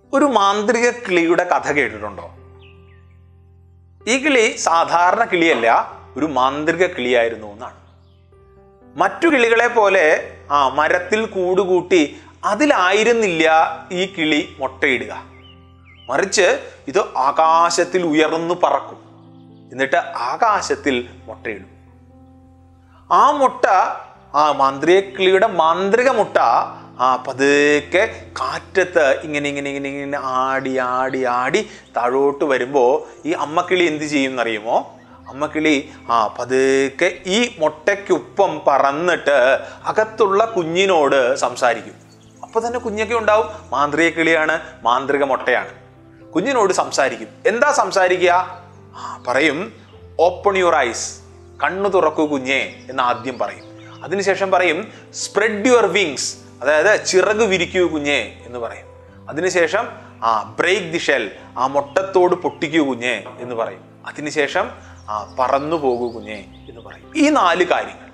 ഒരു മാന്ത്രിക കിളിയുടെ കഥ കേട്ടിട്ടുണ്ടോ ഈ കിളി സാധാരണ കിളിയല്ല ഒരു മാന്ത്രിക കിളിയായിരുന്നു എന്നാണ് മറ്റു കിളികളെ പോലെ ആ മരത്തിൽ കൂടുകൂട്ടി അതിലായിരുന്നില്ല ഈ കിളി മുട്ടയിടുക മറിച്ച് ഇത് ആകാശത്തിൽ ഉയർന്നു പറക്കും എന്നിട്ട് ആകാശത്തിൽ മുട്ടയിടും ആ മുട്ട ആ മാന്ത്രിക കിളിയുടെ മാന്ത്രിക മുട്ട ആ പതുക്കെ കാറ്റത്ത് ഇങ്ങനെ ഇങ്ങനെ ഇങ്ങനെ ഇങ്ങനെ ആടി ആടി ആടി താഴോട്ട് വരുമ്പോൾ ഈ അമ്മക്കിളി എന്ത് ചെയ്യും എന്നറിയുമോ അമ്മക്കിളി ആ പതുക്കെ ഈ മുട്ടയ്ക്കൊപ്പം പറന്നിട്ട് അകത്തുള്ള കുഞ്ഞിനോട് സംസാരിക്കും അപ്പോൾ തന്നെ കുഞ്ഞൊക്കെ ഉണ്ടാവും മാന്ത്രിക കിളിയാണ് മാന്ത്രിക മുട്ടയാണ് കുഞ്ഞിനോട് സംസാരിക്കും എന്താ സംസാരിക്കുക ആ പറയും ഓപ്പൺ യുവർ ഐസ് കണ്ണു തുറക്കൂ കുഞ്ഞേ എന്ന് ആദ്യം പറയും അതിനുശേഷം പറയും സ്പ്രെഡ് യുവർ വിങ്സ് അതായത് ചിറക് വിരിക്കൂ കുഞ്ഞേ എന്ന് പറയും അതിനുശേഷം ആ ബ്രേക്ക് ദി ഷെൽ ആ മുട്ടത്തോട് പൊട്ടിക്കൂ കുഞ്ഞേ എന്ന് പറയും അതിനുശേഷം ആ പറന്നു പോകൂ കുഞ്ഞേ എന്ന് പറയും ഈ നാല് കാര്യങ്ങൾ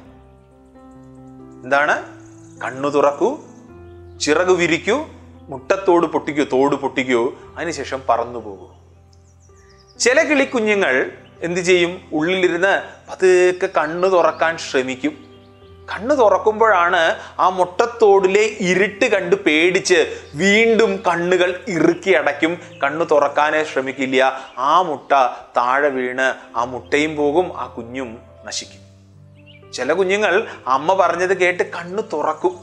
എന്താണ് കണ്ണു തുറക്കൂ ചിറക് വിരിക്കൂ മുട്ടത്തോട് പൊട്ടിക്കൂ തോട് പൊട്ടിക്കൂ അതിനുശേഷം പറന്നു പോകൂ ചില കിളിക്കുഞ്ഞുങ്ങൾ എന്ത് ചെയ്യും ഉള്ളിലിരുന്ന് പതുക്കെ കണ്ണു തുറക്കാൻ ശ്രമിക്കും കണ്ണു തുറക്കുമ്പോഴാണ് ആ മുട്ടത്തോടിലെ ഇരുട്ട് കണ്ട് പേടിച്ച് വീണ്ടും കണ്ണുകൾ ഇറുക്കി അടയ്ക്കും കണ്ണു തുറക്കാനേ ശ്രമിക്കില്ല ആ മുട്ട താഴെ വീണ് ആ മുട്ടയും പോകും ആ കുഞ്ഞും നശിക്കും ചില കുഞ്ഞുങ്ങൾ അമ്മ പറഞ്ഞത് കേട്ട് കണ്ണു തുറക്കും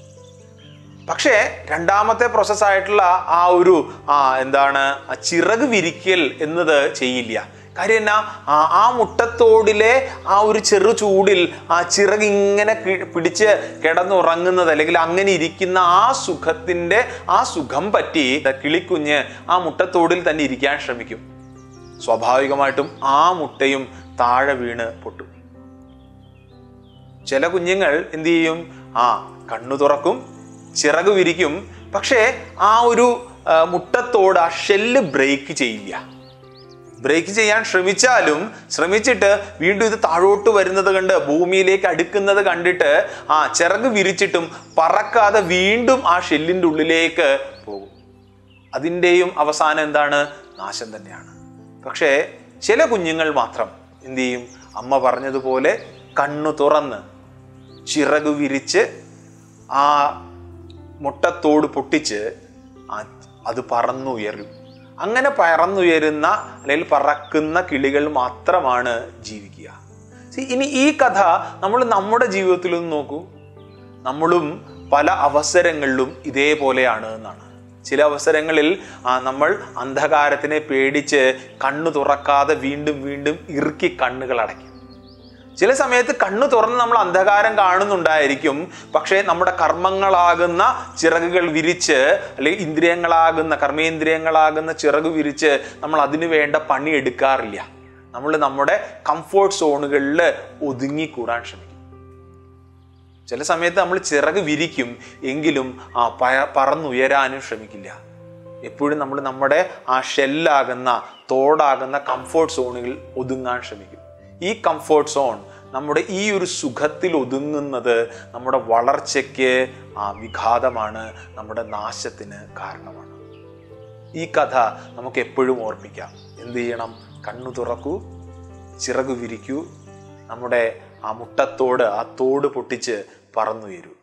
പക്ഷേ രണ്ടാമത്തെ പ്രോസസ് ആയിട്ടുള്ള ആ ഒരു ആ എന്താണ് ആ ചിറക് വിരിക്കൽ എന്നത് ചെയ്യില്ല കാര്യം എന്നാ ആ ആ മുട്ടത്തോടിലെ ആ ഒരു ചെറു ചൂടിൽ ആ ചിറക് ഇങ്ങനെ കി- പിടിച്ച് കിടന്നുറങ്ങുന്നത് അല്ലെങ്കിൽ അങ്ങനെ ഇരിക്കുന്ന ആ സുഖത്തിന്റെ ആ സുഖം പറ്റി കിളിക്കുഞ്ഞ് ആ മുട്ടത്തോടിൽ തന്നെ ഇരിക്കാൻ ശ്രമിക്കും സ്വാഭാവികമായിട്ടും ആ മുട്ടയും താഴെ വീണ് പൊട്ടും ചില കുഞ്ഞുങ്ങൾ എന്ത് ചെയ്യും ആ കണ്ണു തുറക്കും ചിറക് വിരിക്കും പക്ഷേ ആ ഒരു ആ, മുട്ടത്തോട് ആ ഷെല്ല് ബ്രേക്ക് ചെയ്യില്ല ബ്രേക്ക് ചെയ്യാൻ ശ്രമിച്ചാലും ശ്രമിച്ചിട്ട് വീണ്ടും ഇത് താഴോട്ട് വരുന്നത് കണ്ട് ഭൂമിയിലേക്ക് അടുക്കുന്നത് കണ്ടിട്ട് ആ ചിറക് വിരിച്ചിട്ടും പറക്കാതെ വീണ്ടും ആ ഷെല്ലിൻ്റെ ഉള്ളിലേക്ക് പോകും അതിൻ്റെയും അവസാനം എന്താണ് നാശം തന്നെയാണ് പക്ഷേ ചില കുഞ്ഞുങ്ങൾ മാത്രം എന്ത് ചെയ്യും അമ്മ പറഞ്ഞതുപോലെ കണ്ണു തുറന്ന് ചിറക് വിരിച്ച് ആ മുട്ടത്തോട് പൊട്ടിച്ച് ആ- അത് പറന്നുയരും അങ്ങനെ പറന്നുയരുന്ന അല്ലെങ്കിൽ പറക്കുന്ന കിളികൾ മാത്രമാണ് ജീവിക്കുക See, ഇനി ഈ കഥ നമ്മൾ നമ്മുടെ ജീവിതത്തിലൊന്ന് നോക്കൂ നമ്മളും പല അവസരങ്ങളിലും ഇതേപോലെയാണ് എന്നാണ് ചില അവസരങ്ങളിൽ ആ, നമ്മൾ അന്ധകാരത്തിനെ പേടിച്ച് കണ്ണു തുറക്കാതെ വീണ്ടും വീണ്ടും ഇറുക്കി കണ്ണുകൾ അടയ്ക്കും ചില സമയത്ത് കണ്ണു തുറന്ന് നമ്മൾ അന്ധകാരം കാണുന്നുണ്ടായിരിക്കും പക്ഷേ നമ്മുടെ കർമ്മങ്ങളാകുന്ന ചിറകുകൾ വിരിച്ച് അല്ലെങ്കിൽ ഇന്ദ്രിയങ്ങളാകുന്ന കർമ്മേന്ദ്രിയങ്ങളാകുന്ന ചിറക് വിരിച്ച് നമ്മൾ അതിനു വേണ്ട പണി എടുക്കാറില്ല നമ്മൾ നമ്മുടെ കംഫോർട്ട് സോണുകളിൽ ഒതുങ്ങിക്കൂടാൻ ശ്രമിക്കും ചില സമയത്ത് നമ്മൾ ചിറക് വിരിക്കും എങ്കിലും ആ പയ പറന്നുയരാനും ശ്രമിക്കില്ല എപ്പോഴും നമ്മൾ നമ്മുടെ ആ ഷെല്ലാകുന്ന തോടാകുന്ന കംഫോർട്ട് സോണുകളിൽ ഒതുങ്ങാൻ ശ്രമിക്കും ഈ കംഫോർട്ട് സോൺ നമ്മുടെ ഈ ഒരു സുഖത്തിൽ ഒതുങ്ങുന്നത് നമ്മുടെ വളർച്ചയ്ക്ക് ആ വിഘാതമാണ് നമ്മുടെ നാശത്തിന് കാരണമാണ് ഈ കഥ നമുക്ക് എപ്പോഴും ഓർമ്മിക്കാം എന്ത് ചെയ്യണം കണ്ണു തുറക്കൂ ചിറകു വിരിക്കൂ നമ്മുടെ ആ മുട്ടത്തോട് ആ തോട് പൊട്ടിച്ച് പറന്നുയരൂ